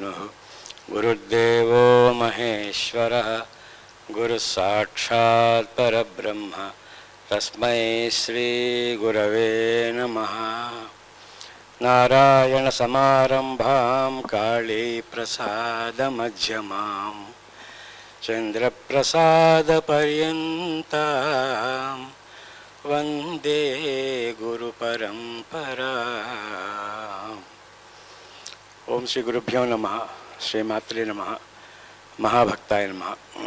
गुरुर्विष्णुः गुरुर्देवो महेश्वरः गुरुसाक्षात् परब्रह्म तस्मै श्रीगुरवे नमः नारायणसमारम्भां कालीप्रसादमध्यमाम् चन्द्रप्रसादपर्यन्तां वन्दे गुरुपरम्परा ఓం శ్రీ గురుభ్యో నమ శ్రీమాత్రే నమ మహాభక్తాయ నమ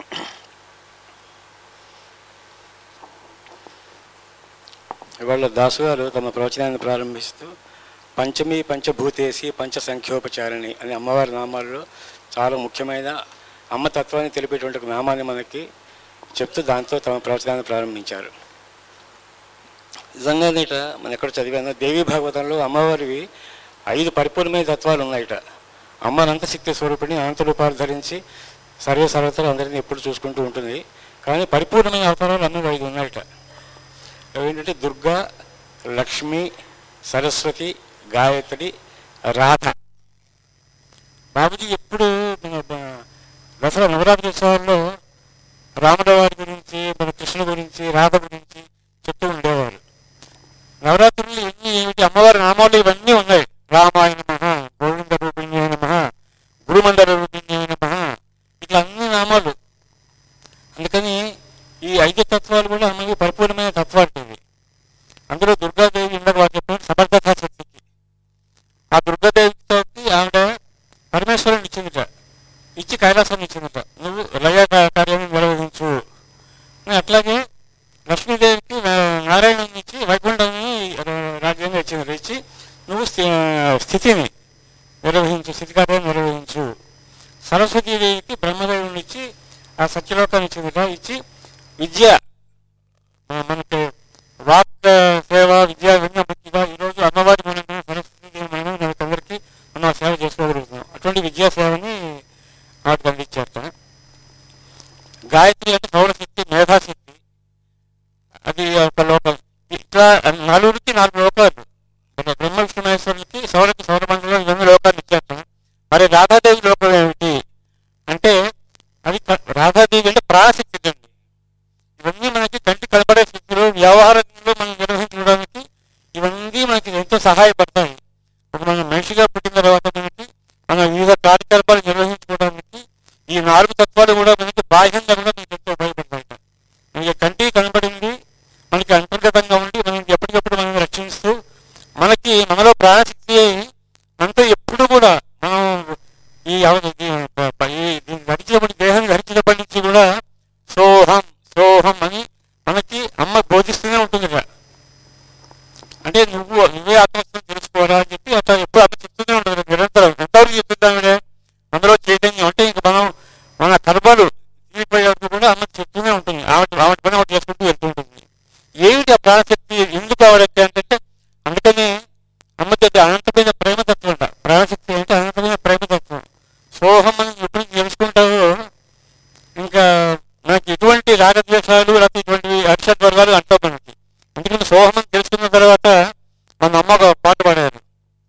ఇవాళ దాసు గారు తమ ప్రవచనాన్ని ప్రారంభిస్తూ పంచమి పంచభూతేసి పంచ సంఖ్యోపచారిణి అనే అమ్మవారి నామాల్లో చాలా ముఖ్యమైన అమ్మ తత్వాన్ని తెలిపేటువంటి ఒక నామాన్ని మనకి చెప్తూ దాంతో తమ ప్రవచనాన్ని ప్రారంభించారు నిజంగా ఇట మనం ఎక్కడ చదివాను దేవీ భాగవతంలో అమ్మవారివి ఐదు పరిపూర్ణమైన తత్వాలు ఉన్నాయిట అమ్మ అనంతశక్తి స్వరూపిణి అనంత రూపాలు ధరించి సర్వే సర్వతలు అందరినీ ఎప్పుడు చూసుకుంటూ ఉంటుంది కానీ పరిపూర్ణమైన అవతారాలు అన్నీ ఐదు ఉన్నాయిట అవి ఏంటంటే దుర్గా లక్ష్మి సరస్వతి గాయత్రి రాధ బాబుజీ ఎప్పుడు మన మన దసరా నవరాత్రి ఉత్సవాల్లో రాముల వారి గురించి మన కృష్ణుడి గురించి రాధ గురించి చెప్తూ ఉండేవారు నవరాత్రులు ఎన్ని ఏమిటి అమ్మవారి నామాలు ఇవన్నీ ఉన్నాయి రామాయ నమ గోవింద రూపిణ్య నమ గురుమండల రూపిణ్య నమ ఇట్లా అన్ని నామాలు అందుకని ఈ ఐదు తత్వాలు కూడా అమ్మకి పరిపూర్ణమైన తత్వాలు ఇవి అందులో దుర్గాదేవి ఇందాక వాళ్ళు చెప్పిన సమర్థతా శక్తికి ఆ దుర్గాదేవితో ఆవిడ పరమేశ్వరుని ఇచ్చిందిట ఇచ్చి కైలాసాన్ని ఇచ్చిందిట నువ్వు లయ కార్యం నిర్వహించు అట్లాగే లక్ష్మీదేవికి నా- నారాయణుని ఇచ్చి వైకుంఠాన్ని రాజ్యంగా ఇచ్చింది ఇచ్చి నువ్వు స్థి- స్థితిని నిర్వహించు స్థితి కార్యం నిర్వహించు సరస్వతీదేవికి బ్రహ్మదేవుని ఇచ్చి ఆ సత్యలోకాన్ని ఇచ్చిందిట ఇచ్చి విద్య ఆ, మనకి వాక్ సేవ విద్య ఇవన్నీ ముఖ్యంగా ఈరోజు అమ్మవారి మనం సరస్వతీదేవి మనం మనకి అందరికీ మనం సేవ చేసుకోగలుగుతున్నాం అటువంటి విద్యా సేవని వాటికి అందించారట గాయత్రి అంటే సౌరశక్తి మేధాశక్తి అది ఒక లోకం ఇట్లా నలుగురికి నాలుగు లోకాలు మన బ్రహ్మ విష్ణు మహేశ్వరులకి సౌరకి సౌరమండలం ఇవన్నీ లోకాలు ఇచ్చారు మరి రాధాదేవి లోకం ఏమిటి అంటే అది క- రాధాదేవి అంటే ప్రాణశక్తి అండి ఇవన్నీ మనకి కంటి కనపడే శక్తులు వ్యవహారంలో మనం నిర్వహించడానికి ఇవన్నీ మనకి ఎంతో సహాయపడతాయి ఒక మనం మనిషిగా పుట్టిన తర్వాత మనకి మన వివిధ కార్యకలాపాలు నిర్వహించుకోవడానికి ఈ నాలుగు తత్వాలు కూడా మనకి బాహ్యంగా కూడా మనకి ఎంతో ఉపయోగపడతాయి మనకి కంటికి కనబడింది మనకి అంతర్గతంగా ఉండి మనకి ఎప్పటికప్పుడు మనం రక్షిస్తూ మనకి మనలో ప్రాణశక్తి మనతో ఎప్పుడు కూడా మనం ఈ అవ- ఈ ప- ప- ఈ దీన్ని ధరించినప్పటి దేహాన్ని ధరించినప్పటి నుంచి కూడా సోహం సోహం అని మనకి అమ్మ బోధిస్తూనే ఉంటుంది ఇక్కడ. అంటే నువ్వు నువ్వే ఆత్మస్థం తెలుసుకోవాలా అని చెప్పి అట్లా ఎప్పుడు అమ్మ చెప్తూనే ఉంటుంది నిరంతరం ఎంతవరకు చెప్తుందామిడే అందులో చైతన్యం అంటే ఇంక మనం మన కర్మలు తీరిపోయే వరకు కూడా అమ్మ చెప్తూనే ఉంటుంది ఆవిడ ఆవిడ పని ఆవిడ చేసుకుంటూ వెళ్తూ ఉంటుంది ఏమిటి ఆ ప్రాణశక్తి ఎందుకు ఆవిడకి అంటే అందుకని అమ్మకి అది అనంతమైన ప్రేమతత్వం అంట ప్రాణశక్తి అంటే అనంతమైన ప్రేమతత్వం సోహం అని ఎప్పుడు తెలుసుకుంటావో ఇంకా మనకి ఎటువంటి రాగద్వేషాలు లేకపోతే ఇటువంటి అరిషడ్ వర్గాలు అంటావు మనకి ఎందుకంటే సోహం అని తెలుసుకున్న తర్వాత మన అమ్మ ఒక పాట పాడారు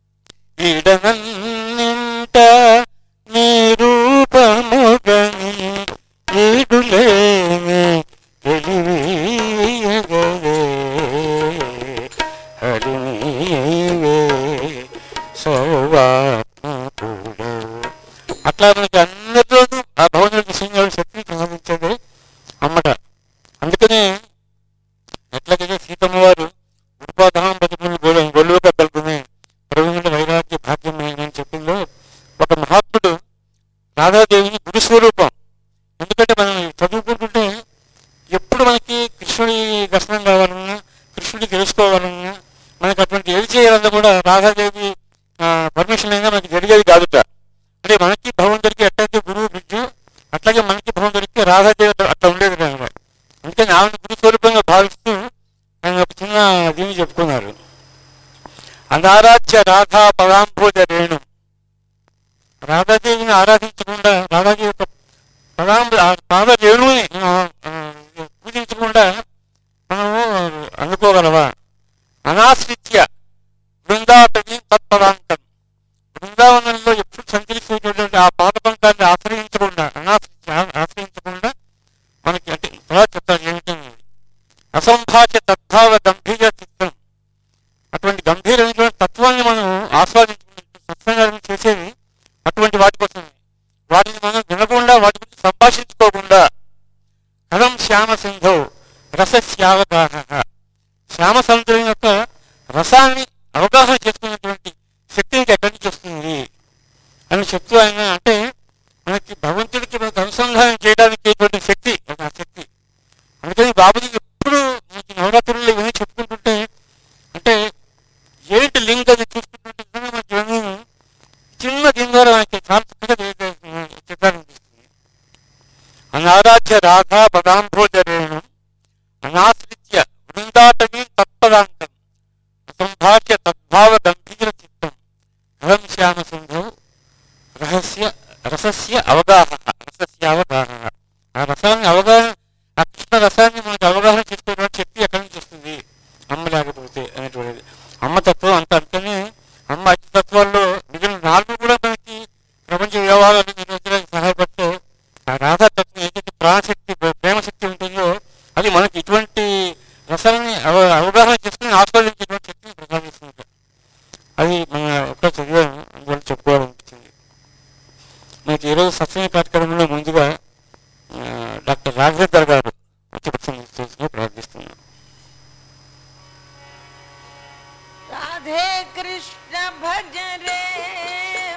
ఈడనంత నీ రూపముగని ఈడులేని తెలివియగవే హరినీవే సౌవాత్మకుడవు అట్లా మనకి అందరిలోనూ ఆ భవనుడికి సింగాడు శక్తిని ప్రసాదించేది అమ్మట అందుకనే ఎట్లాగైతే సీతమ్మ వారు ఉపాధానం బతుకుని గొల్లు గొల్లుగా కలుపుకుని ప్రవీణుల వైరాగ్య భాగ్యం అని చెప్పిందో ఒక మహాత్ముడు రాధాదేవిని గురు స్వరూపం ఎందుకంటే మనం చదువుకుంటుంటే ఎప్పుడు మనకి కృష్ణుడి దర్శనం కావాలన్నా కృష్ణుడి తెలుసుకోవాలన్నా మనకి అటువంటి ఏది చేయాలన్నా కూడా రాధాదేవి పర్మిషన్ అయినా మనకి జరిగేది కాదుట అంటే మనకి భగవంతుడికి ఎట్లయితే గురువు బిడ్డు అట్లాగే మనకి భగవంతుడికి రాధాదేవి అట్లా ఉండేది అనమాట అందుకని ఆవిడ గురు స్వరూపంగా భావిస్తూ ఆయన ఒక చిన్న దీన్ని చెప్పుకున్నారు అనారాధ్య రాధా పదాంభోజ రేణు రాధాదేవిని ఆరాధించకుండా రాధాదేవి యొక్క పదాంబ ఆ పాద రేణువుని ఆ, ఆ, పూజించకుండా మనము అందుకోగలవా అనాశ్రిత్య బృందాటవి తత్పదాంతం బృందావనంలో ఎప్పుడు సంచరిస్తున్నటువంటి ఆ ఆశ్రయించకుండా అనాశ్రయించి ఆశ్రయించకుండా మనకి అంటే తర్వాత చెప్తాను ఏమిటని అసంభాష తద్భావ గంభీర చిత్రం అటువంటి గంభీరమైనటువంటి తత్వాన్ని మనం ఆస్వాదించుకుంటే సత్సంగాలను చేసేది అటువంటి వాటి కోసమే వాటిని మనం వినకుండా వాటి గురించి సంభాషించుకోకుండా కథం శ్యామ సింధో రసస్యావగాహ శ్యామ సముద్రం యొక్క రసాన్ని అవగాహన చేసుకున్నటువంటి శక్తి ఇంకా ఎక్కడి నుంచి వస్తుంది అని చెప్తూ ఆయన అంటే మనకి భగవంతుడికి మనకు అనుసంధానం చేయడానికి ఇటువంటి శక్తి ఒక శక్తి అందుకని బాబుజీ ఎప్పుడు మనకి నవరాత్రుల్లో ఇవన్నీ చెప్పుకుంటుంటే అంటే ఏంటి లింక్ అది చూసుకుంటుంటే నిజంగా మనకి ఇవన్నీ చిన్న దీని ద్వారా మనకి చాలా చక్కగా తెలియజేస్తుంది చెప్పాలనిపిస్తుంది అనారాధ్య రాధా పదాంభోజరేణం అనాశ్రిత్య వృందాటవీ తత్పదాంతం అసంభాష్య తద్భావ గంభీర చిత్తం అహం శ్యామ సింధు రహస్య రసస్య అవగాహన రసస్య అవగాహన ఆ రసాన్ని అవగాహన ఆ కృష్ణ రసాన్ని మనకు అవగాహన చేసుకోవడానికి శక్తి ఎక్కడి నుంచి వస్తుంది అమ్మ లేకపోతే అనేటువంటిది అమ్మ తత్వం అంత అంతనే అమ్మ అతి తత్వాల్లో మిగిలిన నాలుగు కూడా మనకి ప్రపంచ వ్యవహారాలు నిర్వహించడానికి సహాయపడితే ఆ రాధాతత్వం ఏదైతే ప్రాణశక్తి ప్రేమశక్తి ఉంటుందో అది మనకి ఇటువంటి రసాన్ని అవ అవగాహన చేసుకుని ఆస్వాదించేటువంటి శక్తిని ప్రసాదిస్తుంది అది మన ఒక్క చదివాను అందువల్ల చెప్పుకోవాలనిపించింది మనకి ఈరోజు సత్సంగ కార్యక్రమంలో ముందుగా ఆ, డాక్టర్ రాఘవేంద్ర